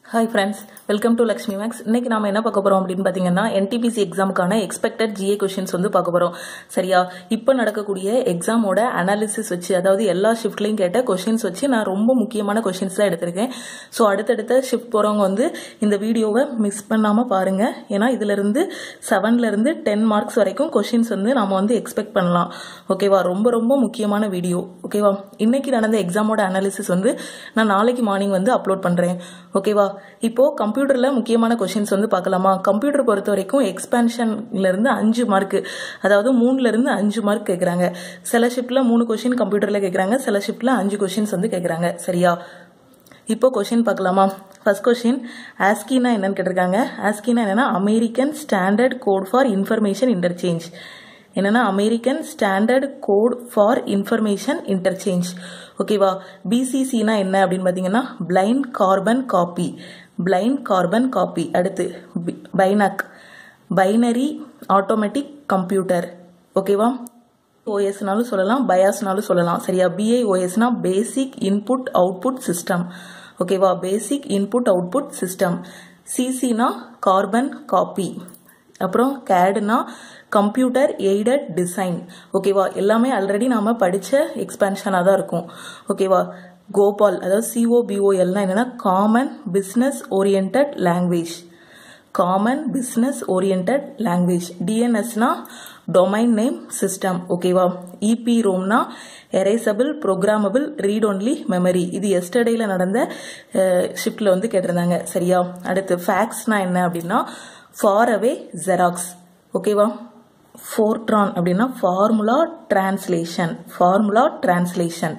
hi friends welcome to Lakshmi maths இன்னைக்கு நாம என்ன பார்க்க போறோம் அப்படின்னு பார்த்தீங்கன்னா என்டிபிசி எக்ஸாமுக்கான எக்ஸ்பெக்டட் ஜிஏ கொஷின்ஸ் வந்து பார்க்க போறோம் சரியா இப்போ நடக்கக்கூடிய எக்ஸாமோட அனாலிசிஸ் வச்சு அதாவது எல்லா ஷிஃப்ட்லையும் கேட்ட கொஷின்ஸ் வச்சு நான் ரொம்ப முக்கியமான கொஷின்ஸ் தான் எடுத்திருக்கேன் ஸோ அடுத்தடுத்த ஷிஃப்ட் போறவங்க வந்து இந்த வீடியோவை மிஸ் பண்ணாம பாருங்க ஏன்னா இதுல இருந்து செவன்ல இருந்து டென் மார்க்ஸ் வரைக்கும் கொஷின்ஸ் வந்து நாம வந்து எக்ஸ்பெக்ட் பண்ணலாம் ஓகேவா ரொம்ப ரொம்ப முக்கியமான வீடியோ ஓகேவா இன்னைக்கு நடந்த எக்ஸாமோட அனாலிசிஸ் வந்து நான் நாளைக்கு மார்னிங் வந்து அப்லோட் பண்றேன் ஓகேவா இப்போ கம்ப்யூட்டர்ல முக்கியமான கொஷின்ஸ் வந்து பார்க்கலாமா கம்ப்யூட்டர் பொறுத்த வரைக்கும் எக்ஸ்பேன்ஷன்ல இருந்து அஞ்சு மார்க் அதாவது மூணுல இருந்து அஞ்சு மார்க் கேட்கறாங்க சில ஷிப்ட்ல மூணு கொஷின் கம்ப்யூட்டர்ல கேட்கறாங்க சில ஷிப்ட்ல அஞ்சு கொஷின்ஸ் வந்து கேட்கறாங்க சரியா இப்போ கொஷின் பார்க்கலாமா ஃபர்ஸ்ட் கொஷின் ஆஸ்கினா என்னன்னு கேட்டிருக்காங்க ஆஸ்கினா என்னன்னா American standard code for information interchange என்னன்னா American standard code for information interchange ஓகேவா பிசிசினா என்ன அப்படின்னு பார்த்தீங்கன்னா blind carbon copy blind carbon copy அடுத்து பைனக் பைனரி ஆட்டோமேட்டிக் கம்ப்யூட்டர் ஓகேவா ஓஎஸ்னாலும் சொல்லலாம் பயாஸ்னாலும் சொல்லலாம் சரியா பிஐஓஎஸ்னா பேசிக் இன்புட் அவுட்புட் சிஸ்டம் ஓகேவா பேசிக் இன்புட் அவுட்புட் சிஸ்டம் சிசினா கார்பன் காப்பி அப்புறம் கேடுனா கம்ப்யூட்டர் எய்டட் டிசைன் ஓகேவா எல்லாமே ஆல்ரெடி நாம படிச்ச எக்ஸ்பென்ஷனாக தான் இருக்கும் ஓகேவா கோபால் அதாவது சிஓபிஓஎல்னா என்னன்னா common business orient language common business orient language டிஎன்எஸ்னா டொமைன் நேம் சிஸ்டம் ஓகேவா இபி ரோம்னா erasable programmable read only memory இது எஸ்டர்டேல நடந்த ஷிஃப்ட்ல வந்து கேட்டிருந்தாங்க சரியா அடுத்து ஃபேக்ஸ்னா என்ன அப்படின்னா ஃபார் அவே ஜெராக்ஸ் ஓகேவா ஃபோர்ட்ரான் அப்படின்னா formula translation formula translation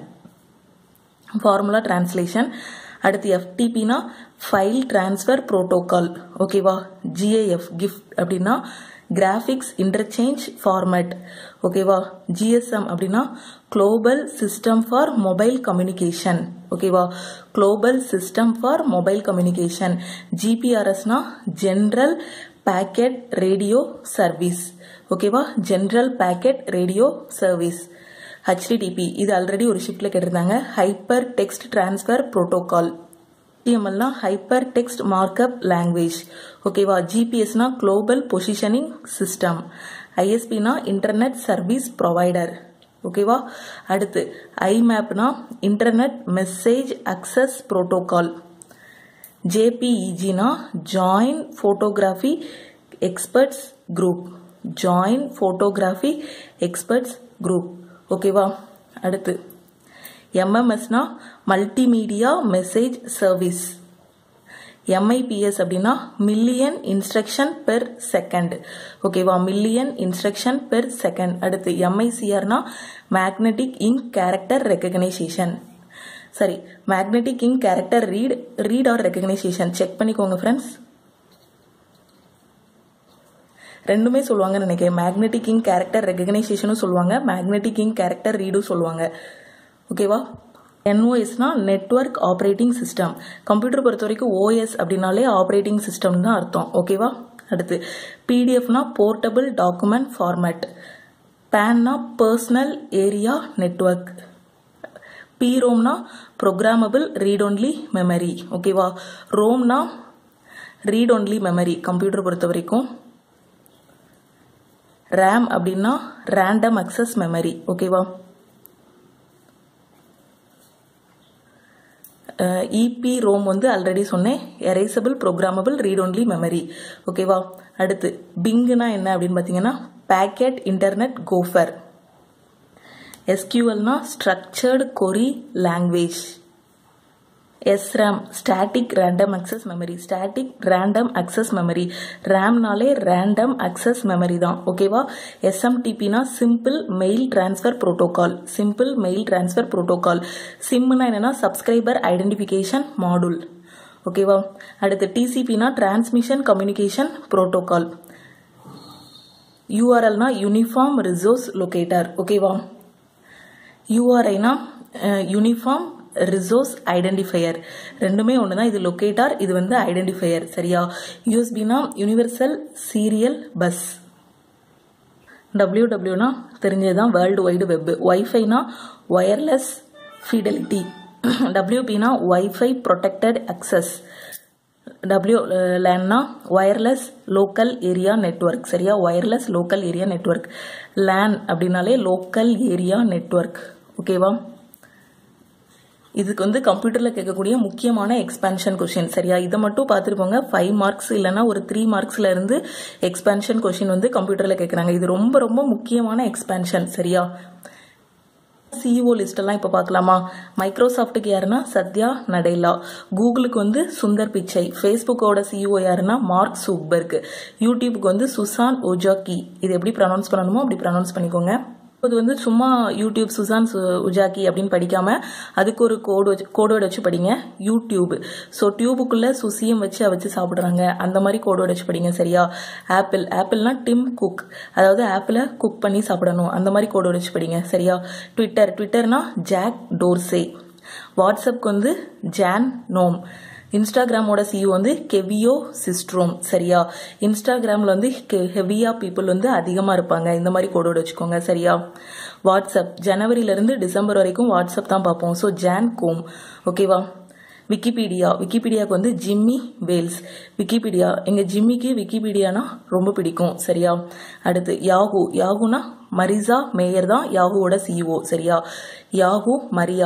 formula translation அடுத்து எஃப்டிபினா ஃபைல் டிரான்ஸ்ஃபர் ப்ரோட்டோகால் ஓகேவா ஜிஏஎஃப் கிஃப்ட் அப்படின்னா கிராஃபிக்ஸ் இன்டர்சேஞ்ச் ஃபார்மேட் ஓகேவா ஜிஎஸ்எம் அப்படின்னா global system for mobile communication ஓகேவா global system for mobile communication ஜிபிஆர்எஸ்னா ஜென்ரல் பேக்கெட் ரேடியோ சர்வீஸ் ஓகேவா general packet radio service HTTP இது ஆல்ரெடி ஒரு ஷிப்ட்ல கேட்டிருந்தாங்க ஹைப்பர் டெக்ஸ்ட் டிரான்ஸ்ஃபர் ப்ரோட்டோகால் HTMLனா ஹைப்பர் டெக்ஸ்ட் மார்க்அப் லாங்குவேஜ் ஓகேவா ஜிபிஎஸ்னா குளோபல் பொசிஷனிங் சிஸ்டம் ஐஎஸ்பினா இன்டர்நெட் சர்வீஸ் ப்ரொவைடர் ஓகேவா அடுத்து ஐமேப்னா இன்டர்நெட் மெசேஜ் அக்சஸ் ப்ரோட்டோகால் ஜேபிஇஜினா join photography experts group join photography experts group ஓகேவா அடுத்து எம்எம்எஸ்னா மல்டிமீடியா மெசேஜ் சர்வீஸ் எம்ஐபிஎஸ் அப்படின்னா மில்லியன் இன்ஸ்ட்ரக்ஷன் பெர் செகண்ட் ஓகேவா மில்லியன் இன்ஸ்ட்ரக்ஷன் பெர் செகண்ட் அடுத்து எம்ஐசிஆர்னா மேக்னெட்டிக் இங்க் கேரக்டர் ரெக்கக்னைசேஷன் சரி magnetic ink character read read or recognisation check பண்ணிக்கோங்க friends ரெண்டுமே சொல்லுவாங்கன்னு நினைக்கிறேன் மேக்னெட்டிக் இங்க் கேரக்டர் ரெகனைசேஷனும் சொல்லுவாங்க மேக்னெட்டிக் இங்க் கேரக்டர் ரீடும் சொல்லுவாங்க ஓகேவா என்ஓஎஸ்னா நெட்ஒர்க் ஆப்ரேட்டிங் சிஸ்டம் கம்ப்யூட்டர் பொறுத்த வரைக்கும் ஓஎஸ் அப்படின்னாலே ஆப்ரேட்டிங் சிஸ்டம் தான் அர்த்தம் ஓகேவா அடுத்து பிடிஎஃப்னா போர்ட்டபிள் டாக்குமெண்ட் ஃபார்மேட் பேன்னா பர்சனல் ஏரியா நெட்ஒர்க் பிரோம்னா ப்ரோக்ராமபிள் ரீட் ஒன்லி மெமரி ஓகேவா ரோம்னா ரீட் ஒன்லி மெமரி கம்ப்யூட்டர் பொறுத்த வரைக்கும் ரேம் அப்படின்னா ரேண்டம் அக்சஸ் மெமரி ஓகேவா இபி ரோம் வந்து ஆல்ரெடி சொன்னேன் erasable programmable read only memory ஓகேவா அடுத்து பிங்குனா என்ன அப்படின்னு பார்த்தீங்கன்னா பேக்கெட் இன்டர்நெட் கோஃபர் எஸ்கியூஎல்னா structured query language SRAM static random access memory static random access memory ரேம்னாலே ரேண்டம் அக்சஸ் மெமரி தான் ஓகேவா எஸ்எம்டிபினா simple mail transfer protocol simple mail transfer protocol சிம்னா என்னன்னா சப்ஸ்கிரைபர் ஐடென்டிஃபிகேஷன் மாடுல் ஓகேவா அடுத்து டிசிபினா டிரான்ஸ்மிஷன் கம்யூனிகேஷன் ப்ரோட்டோகால் யூஆர்எல்னா யூனிஃபார்ம் ரிசோர்ஸ் லொகேட்டர் ஓகேவா யூஆர்ஐனா யூனிஃபார்ம் ரிசோர்ஸ் ஐடென்டிஃபையர் ரெண்டுமே ஒன்று தான் இது லொக்கேட்டார் இது வந்து ஐடென்டிஃபையர் சரியா யூஎஸ்பினா யூனிவர்சல் சீரியல் பஸ் டபிள்யூ டபிள்யூனா தெரிஞ்சதுதான் வேர்ல்டு வைடு வெப் ஒய்ஃபைனா ஒயர்லெஸ் ஃபீடலிட்டி டபிள்யூபினா ஒய்ஃபை ப்ரொடெக்டட் அக்சஸ் டபிள்யூ லேன்னா ஒயர்லெஸ் லோக்கல் ஏரியா நெட்வொர்க் சரியா wireless local area network LAN அப்படின்னாலே லோக்கல் ஏரியா நெட்வொர்க் ஓகேவா இதுக்கு வந்து கம்ப்யூட்டரில் கேட்கக்கூடிய முக்கியமான எக்ஸ்பான்ஷன் கொஷின் சரியா இதை மட்டும் பார்த்துருப்போங்க ஃபைவ் மார்க்ஸ் இல்லைன்னா ஒரு த்ரீ மார்க்ஸ்ல இருந்து எக்ஸ்பான்ஷன் கொஷின் வந்து கம்ப்யூட்டரில் கேட்குறாங்க இது ரொம்ப ரொம்ப முக்கியமான எக்ஸ்பான்ஷன் சரியா சிஇஓ லிஸ்ட் எல்லாம் இப்போ பார்க்கலாமா மைக்ரோசாஃப்ட்டுக்கு யாருன்னா சத்யா நடேலா கூகுளுக்கு வந்து சுந்தர் பிச்சை ஃபேஸ்புக்கோட சிஇஓ யாருன்னா மார்க் சூக்பர்க் யூடியூபுக்கு வந்து சுசான் ஒஜாக்கி இது எப்படி ப்ரொனவுன்ஸ் பண்ணணுமோ அப்படி ப்ரொனவுன்ஸ் பண்ணிக்கோங்க இது வந்து சும்மா யூடியூப் சுசான் உஜாக்கி அப்படின்னு படிக்காம அதுக்கு ஒரு கோடு வச்சு கோடோட வச்சு படிங்க யூடியூப் ஸோ டியூபுக்குள்ள சுசியம் வச்சு வச்சு சாப்பிட்றாங்க அந்த மாதிரி கோடோட வச்சு படிங்க சரியா ஆப்பிள் ஆப்பிள்னா டிம் குக் அதாவது ஆப்பிளை குக் பண்ணி சாப்பிடணும் அந்த மாதிரி கோடோட வச்சு படிங்க சரியா ட்விட்டர் ட்விட்டர்னா ஜாக் டோர்சே வாட்ஸ்அப்க்கு வந்து ஜான் நோம் இன்ஸ்டாகிராமோட சிஇஓ வந்து கெவியோ சிஸ்ட்ரோம் சரியா இன்ஸ்டாகிராமில் வந்து ஹெவியா பீப்புள் வந்து அதிகமாக இருப்பாங்க இந்த மாதிரி கோடோட வச்சுக்கோங்க சரியா வாட்ஸ்அப் ஜனவரியிலேருந்து டிசம்பர் வரைக்கும் வாட்ஸ்அப் தான் பார்ப்போம் ஸோ ஜான் கோம் ஓகேவா விக்கிபீடியா விக்கிபீடியாவுக்கு வந்து ஜிம்மி வேல்ஸ் விக்கிபீடியா எங்கள் ஜிம்மிக்கு விக்கிபீடியானா ரொம்ப பிடிக்கும் சரியா அடுத்து யாகு யாகுனா மரிசா மேயர் தான் யாகுவோட சிஇஓ சரியா யாகு மரியா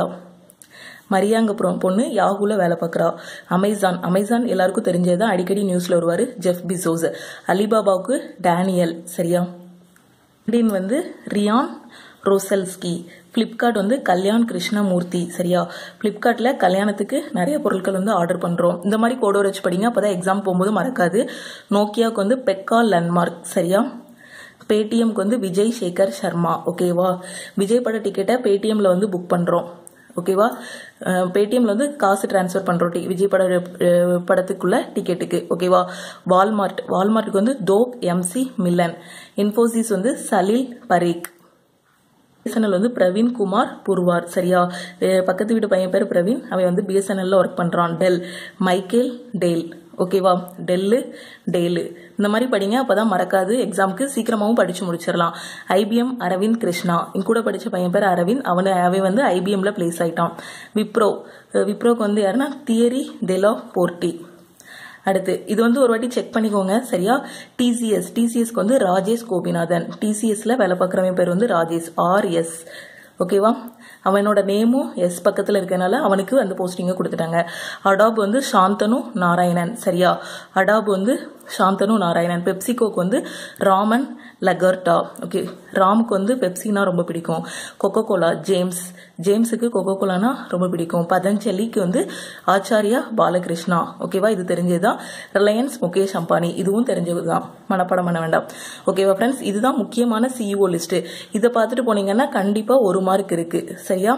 மரியாங்க பொண்ணு யாகுல வேலை பார்க்குறா அமேசான் அமேசான் எல்லாருக்கும் தெரிஞ்சது தான் அடிக்கடி நியூஸ்ல வருவார் ஜெஃப் பிசோஸ் அலிபாபாவுக்கு டேனியல் சரியா லிங்க்டின் வந்து ரியான் ரோசல்ஸ்கி ஃப்ளிப்கார்ட் வந்து கல்யாண் கிருஷ்ணமூர்த்தி சரியா ஃப்ளிப்கார்ட்டில் கல்யாணத்துக்கு நிறைய பொருட்கள் வந்து ஆர்டர் பண்ணுறோம் இந்த மாதிரி கோடோர் வச்சு படிங்க அப்போ தான் எக்ஸாம் போகும்போது மறக்காது நோக்கியாவுக்கு வந்து பெக்கா லண்ட்மார்க் சரியா பேடிஎம்க்கு வந்து விஜய் சேகர் சர்மா ஓகேவா விஜய் பட டிக்கெட்டை பேடிஎம்ல வந்து புக் பண்ணுறோம் ஓகேவா பேடிஎம்ல வந்து காசு டிரான்ஸ்ஃபர் பண்ணுறோம் டி விஜய் பட அஹ், படத்துக்குள்ள டிக்கெட்டுக்கு ஓகேவா வால்மார்ட் வால்மார்ட்டுக்கு வந்து தோக் எம்சி மில்லன் இன்ஃபோசிஸ் வந்து சலீல் பரீக் பிஎஸ்என்எல் வந்து பிரவீன் குமார் புர்வார் சரியா அஹ் பக்கத்து வீட்டு பையன் பேர் பிரவீன் அவன் வந்து பிஎஸ்என்எல்ல ஒர்க் பண்றான் டெல் மைக்கேல் டேல் ஓகேவா டெல்லு டேலு இந்த மாதிரி படிங்க அப்பதான் மறக்காது எக்ஸாம்க்கு சீக்கிரமாவும் படிச்சு முடிச்சிடலாம் ஐபிஎம் அரவிந்த் கிருஷ்ணா என் கூட படிச்ச பையன் பேர் அரவிந்த் அவனை அவன் வந்து ஐபிஎம்ல பிளேஸ் ஆயிட்டான் விப்ரோ அஹ் விப்ரோக்கு வந்து யாருன்னா தியரி டெலோ போர்ட்டி அடுத்து இது வந்து ஒரு வாட்டி செக் பண்ணிக்கோங்க சரியா டிசிஎஸ் டிசிஎஸ்க்கு வந்து ராஜேஷ் கோபிநாதன் டிசிஎஸ்ல வேலை பார்க்குறவன் பேர் வந்து ராஜேஷ் ஆர்எஸ் ஓகேவா அவனோட நேமும் எஸ் பக்கத்தில் இருக்கனால அவனுக்கு அந்த போஸ்டிங்கை கொடுத்துட்டாங்க அடாப் வந்து சாந்தனு நாராயணன் சரியா அடாப் வந்து சாந்தனு நாராயணன் பெப்சிகோக்கு வந்து ராமன் லகர்டா ஓகே ராமுக்கு வந்து பெப்சினா ரொம்ப பிடிக்கும் கொக்கோ கோலா ஜேம்ஸ் ஜேம்ஸுக்கு கொக்கோ கோலானா ரொம்ப பிடிக்கும் பதஞ்சலிக்கு வந்து ஆச்சாரியா பாலகிருஷ்ணா ஓகேவா இது தெரிஞ்சதுதான் ரிலையன்ஸ் முகேஷ் அம்பானி இதுவும் தெரிஞ்சதுதான் மனப்பாடம் பண்ண வேண்டாம் ஓகேவா ஃப்ரெண்ட்ஸ் இதுதான் முக்கியமான சிஇஓ லிஸ்ட் இதை பார்த்துட்டு போனீங்கன்னா கண்டிப்பா ஒரு மார்க் இருக்கு சரியா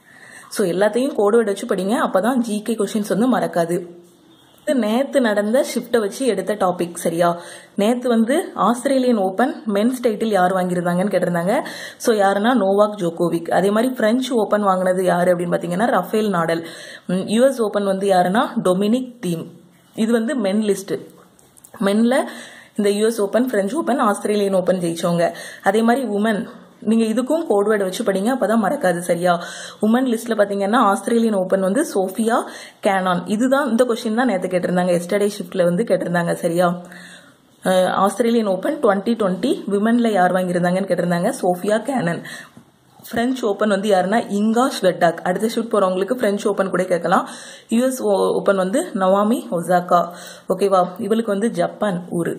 ஸோ எல்லாத்தையும் கோடு வச்சு படிங்க அப்பதான் ஜிகே கொஷின்ஸ் வந்து மறக்காது இது நேத்து நடந்த ஷிஃப்ட்டை வச்சு எடுத்த டாபிக் சரியா நேத்து வந்து ஆஸ்திரேலியன் ஓபன் மென்ஸ் டைட்டில் யார் வாங்கியிருந்தாங்கன்னு கேட்டிருந்தாங்க ஸோ யாருன்னா நோவாக் ஜோகோவிக் அதே மாதிரி பிரெஞ்சு ஓபன் வாங்கினது யாரு அப்படின்னு பார்த்தீங்கன்னா ரஃபேல் நாடல் யுஎஸ் ஓபன் வந்து யாருன்னா டொமினிக் தீம் இது வந்து மென் லிஸ்ட் மென்ல இந்த US open French open Australian open ஜெயிச்சவங்க அதே மாதிரி உமன் நீங்க இதுக்கும் கோட்வேர்டு வச்சு படிங்க அப்பதான் மறக்காது சரியா உமன் லிஸ்ட்ல பாத்தீங்கன்னா ஆஸ்திரேலியன் ஓபன் வந்து சோஃபியா கேனான் இதுதான் இந்த கொஸ்டின் தான் நேத்து கேட்டிருந்தாங்க எஸ்டர்டே ஷிஃப்ட்ல வந்து கேட்டிருந்தாங்க சரியா ah Australian open twenty twenty விமன்ல யார் வாங்கியிருந்தாங்கன்னு கேட்டிருந்தாங்க சோஃபியா கேனன் பிரெஞ்சு ஓபன் வந்து யாருன்னா இங்கா ஸ்வெட்டாக் அடுத்த ஷூட் போறவங்களுக்கு பிரெஞ்சு ஓபன் கூட கேட்கலாம் யுஎஸ் ஓபன் வந்து நவாமி ஒசாக்கா ஓகேவா இவளுக்கு வந்து ஜப்பான் ஊரு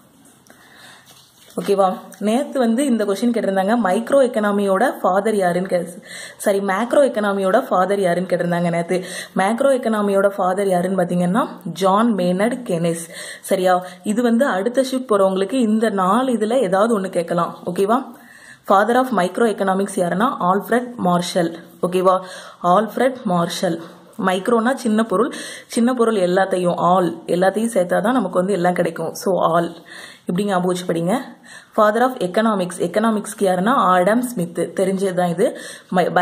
ஓகேவா நேத்து வந்து இந்த கொஸ்டின் கேட்டிருந்தாங்க மைக்ரோ எக்கனாமியோட ஃபாதர் யாருன்னு கே சாரி மேக்ரோ எக்கனாமியோட ஃபாதர் யாருன்னு கேட்டிருந்தாங்க நேத்து மேக்ரோ எக்கனாமியோட ஃபாதர் யாருன்னு பாத்தீங்கன்னா ஜான் மேனட் கெனிஸ் சரியா இது வந்து அடுத்த ஷிஃப்ட் போறவங்களுக்கு இந்த நாலு இதுல ஏதாவது ஒண்ணு கேட்கலாம் ஓகேவா ஃபாதர் ஆஃப் மைக்ரோ எக்கனாமிக்ஸ் யாருன்னா ஆல்ஃபிரட் மார்ஷல் ஓகேவா ஆல்ஃபிரட் மார்ஷல் மைக்ரோனா சின்ன பொருள் சின்ன பொருள் எல்லாத்தையும் ஆல் எல்லாத்தையும் சேர்த்தாதான் நமக்கு வந்து எல்லாம் கிடைக்கும் ஸோ ஆல் இப்படி ஞாபகம் வச்சு படிங்க ஃபாதர் ஆஃப் எக்கனாமிக்ஸ் எக்கனாமிக்ஸ்க்கு யாருன்னா ஆடம் ஸ்மித் தெரிஞ்சது தான் இது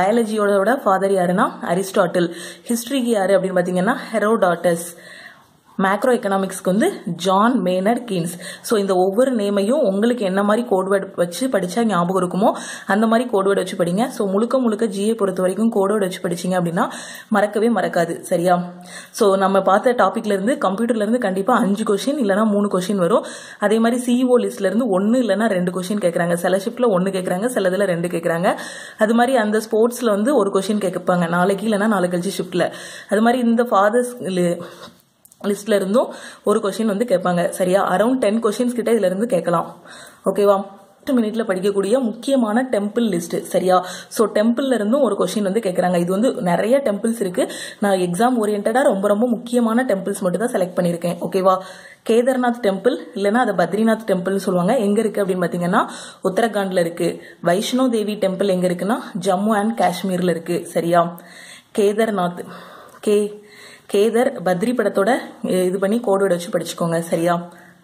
பயாலஜியோட ஃபாதர் யாருன்னா அரிஸ்டாட்டில் ஹிஸ்ட்ரிக்கு யாரு அப்படின்னு பார்த்தீங்கன்னா ஹெரோடாட்டஸ் மேக்ரோ எக்கனாமிக்ஸ்க்கு வந்து ஜான் மேனர்ட் கீன்ஸ் ஸோ இந்த ஒவ்வொரு நேமையும் உங்களுக்கு என்ன மாதிரி கோட்வேர்டு வச்சு படித்தா ஞாபகம் இருக்குமோ அந்த மாதிரி கோட்வேர்டு வச்சு படிங்க ஸோ முழுக்க முழுக்க ஜிஏ பொறுத்த வரைக்கும் கோட்வேர்டு வச்சு படிச்சீங்க அப்படின்னா மறக்கவே மறக்காது சரியா ஸோ நம்ம பார்த்த டாப்பிக்ல இருந்து கம்ப்யூட்டர்ல இருந்து கண்டிப்பாக அஞ்சு கொஷின் இல்லைனா மூணு கொஷின் வரும் அதே மாதிரி சிஇஓ லிஸ்ட்ல இருந்து ஒன்று இல்லைனா ரெண்டு கொஷின் கேட்குறாங்க சில ஷிஃப்ட்ல ஒன்று கேட்குறாங்க சில இதில் ரெண்டு கேட்குறாங்க அது மாதிரி அந்த ஸ்போர்ட்ஸ்ல வந்து ஒரு கொஷின் கேட்பாங்க நாளைக்கு இல்லைனா நாளை கழிச்சு ஷிஃப்ட்ல அது மாதிரி இந்த ஃபாதர்ஸ் லிஸ்ட்ல இருந்தும் ஒரு கொஷின் வந்து கேட்பாங்க சரியா அரௌண்ட் டென் கொஷின்ஸ் கிட்ட இதுல இருந்து கேட்கலாம் ஓகேவா பத்து மினிட்ல படிக்கக்கூடிய முக்கியமான டெம்பிள் லிஸ்ட் சரியா ஸோ டெம்பிள்ல இருந்தும் ஒரு கொஷின் வந்து கேட்கறாங்க இது வந்து நிறைய டெம்பிள்ஸ் இருக்கு நான் எக்ஸாம் ஓரியன்டா ரொம்ப ரொம்ப முக்கியமான டெம்பிள்ஸ் மட்டும் தான் செலக்ட் பண்ணியிருக்கேன் ஓகேவா கேதார்நாத் டெம்பிள் இல்லைன்னா அதை பத்ரிநாத் டெம்பிள்னு சொல்லுவாங்க எங்க இருக்கு அப்படின்னு பாத்தீங்கன்னா உத்தரகாண்ட்ல இருக்கு வைஷ்ணோ தேவி டெம்பிள் எங்க இருக்குன்னா ஜம்மு அண்ட் காஷ்மீர்ல இருக்கு சரியா கேதார்நாத் கே கேதர் பத்ரி படத்தோட இது பண்ணி கோடோட வச்சு படிச்சுக்கோங்க சரியா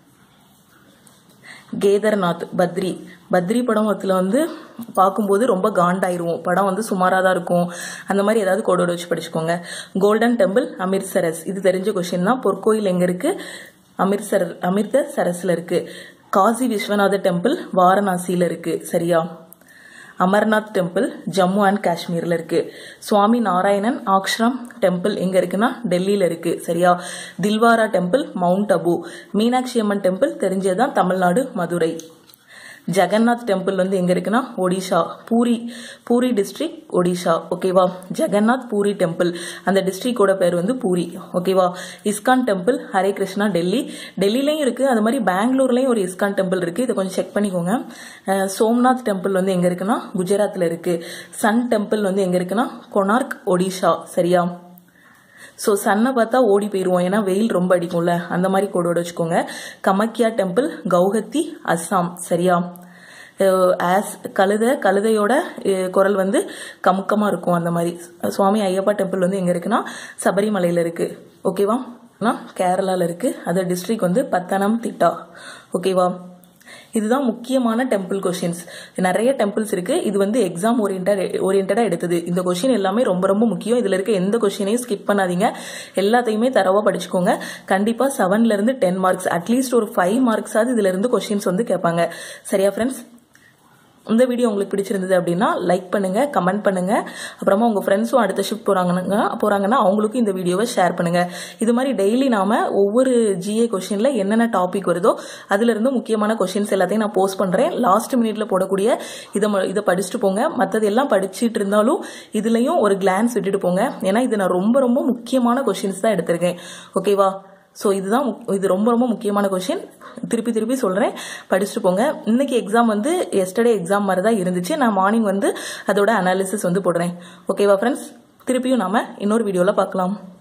கேதர்நாத் பத்ரி பத்ரி படத்துல வந்து பார்க்கும்போது ரொம்ப காண்டாயிருவோம் படம் வந்து சுமாராக தான் இருக்கும் அந்த மாதிரி ஏதாவது கோடோட வச்சு படிச்சுக்கோங்க கோல்டன் டெம்பிள் அமிர்தசரஸ் இது தெரிஞ்ச கொஸ்டின் தான் பொற்கோயில் எங்க இருக்கு அமிர்தசர் அமிர்தசரஸ்ல இருக்கு காசி விஸ்வநாத டெம்பிள் வாரணாசியில இருக்கு சரியா அமர்நாத் டெம்பிள் ஜம்மு அண்ட் காஷ்மீர்ல இருக்கு சுவாமி நாராயணன் ஆக்ஷ்ரம் டெம்பிள் எங்க இருக்குன்னா டெல்லியில இருக்கு சரியா Dilwara temple mount Abu Meenakshi Amman temple தெரிஞ்சதுதான் தமிழ்நாடு மதுரை ஜெகநாத் டெம்பிள் வந்து எங்க இருக்குன்னா ஒடிஷா பூரி பூரி டிஸ்ட்ரிக்ட் ஒடிஷா ஓகேவா ஜெகநாத் பூரி டெம்பிள் அந்த டிஸ்ட்ரிக்டோட பேர் வந்து பூரி ஓகேவா இஸ்கான் டெம்பிள் ஹரே கிருஷ்ணா டெல்லி டெல்லிலையும் இருக்கு அது மாதிரி பெங்களூர்லயும் ஒரு இஸ்கான் டெம்பிள் இருக்கு இதை கொஞ்சம் செக் பண்ணிக்கோங்க அஹ் சோம்நாத் டெம்பிள் வந்து எங்க இருக்குன்னா குஜராத்ல இருக்கு சன் டெம்பிள் வந்து எங்க இருக்குன்னா கொனார்க் ஒடிஷா சரியா ஸோ சன்னை பார்த்தா ஓடி போயிடுவோம் ஏன்னா வெயில் ரொம்ப அடிக்கும்ல அந்த மாதிரி கோடோட வச்சுக்கோங்க கமக்கியா டெம்பிள் கவுஹத்தி அஸ்ஸாம் சரியா ஆஸ் கழுத கழுதையோட அஹ், குரல் வந்து கமுக்கமா இருக்கும் அந்த மாதிரி சுவாமி ஐயப்பா டெம்பிள் வந்து எங்க இருக்குன்னா சபரிமலையில இருக்கு ஓகேவா கேரளால இருக்கு அது டிஸ்ட்ரிக்ட் வந்து பத்தனம் திட்டா ஓகேவா இதுதான் முக்கியமான டெம்பிள் கொஷின்ஸ் நிறைய டெம்பிள்ஸ் இருக்கு இது வந்து எக்ஸாம் ஓரியன்டா ஓரியன்டா எடுத்தது இந்த கொஷின் எல்லாமே ரொம்ப ரொம்ப முக்கியம் இதுல இருக்க எந்த கொஷினையும் ஸ்கிப் பண்ணாதீங்க எல்லாத்தையுமே தரவா படிச்சுக்கோங்க கண்டிப்பா செவன்ல இருந்து டென் மார்க்ஸ் அட்லீஸ்ட் ஒரு ஃபைவ் மார்க்ஸாவது இதுல இருந்து கொஷின்ஸ் வந்து கேட்பாங்க சரியா ஃப்ரெண்ட்ஸ் இந்த வீடியோ உங்களுக்கு பிடிச்சிருந்தது அப்படின்னா லைக் பண்ணுங்க கமெண்ட் பண்ணுங்க அப்புறமா உங்க ஃப்ரெண்ட்ஸும் அடுத்த ஷிஃப்ட் போறாங்கன்னா போறாங்கன்னா அவங்களுக்கும் இந்த வீடியோவை ஷேர் பண்ணுங்க இது மாதிரி டெய்லி நாம ஒவ்வொரு ஜிஏ கொஷின்ல என்னென்ன டாபிக் வருதோ அதுல இருந்து முக்கியமான கொஷின்ஸ் எல்லாத்தையும் நான் போஸ்ட் பண்றேன் லாஸ்ட் மினிட்ல போடக்கூடிய இதை ம- இதை படிச்சுட்டு போங்க மற்றது எல்லாம் படிச்சுட்டு இருந்தாலும் இதுலயும் ஒரு கிளான்ஸ் விட்டுட்டு போங்க ஏன்னா இது நான் ரொம்ப ரொம்ப முக்கியமான கொஷின்ஸ் தான் எடுத்திருக்கேன் ஓகேவா ஸோ இதுதான் முக்- இது ரொம்ப ரொம்ப முக்கியமான கொஷின் திருப்பி திருப்பி சொல்றேன் படிச்சுட்டு போங்க இன்னைக்கு எக்ஸாம் வந்து எஸ்டர்டே எக்ஸாம் மாதிரி தான் இருந்துச்சு நான் மார்னிங் வந்து அதோட அனாலிசிஸ் வந்து போடுறேன் ஓகேவா ஃப்ரெண்ட்ஸ் திருப்பியும் நாம இன்னொரு வீடியோல பார்க்கலாம்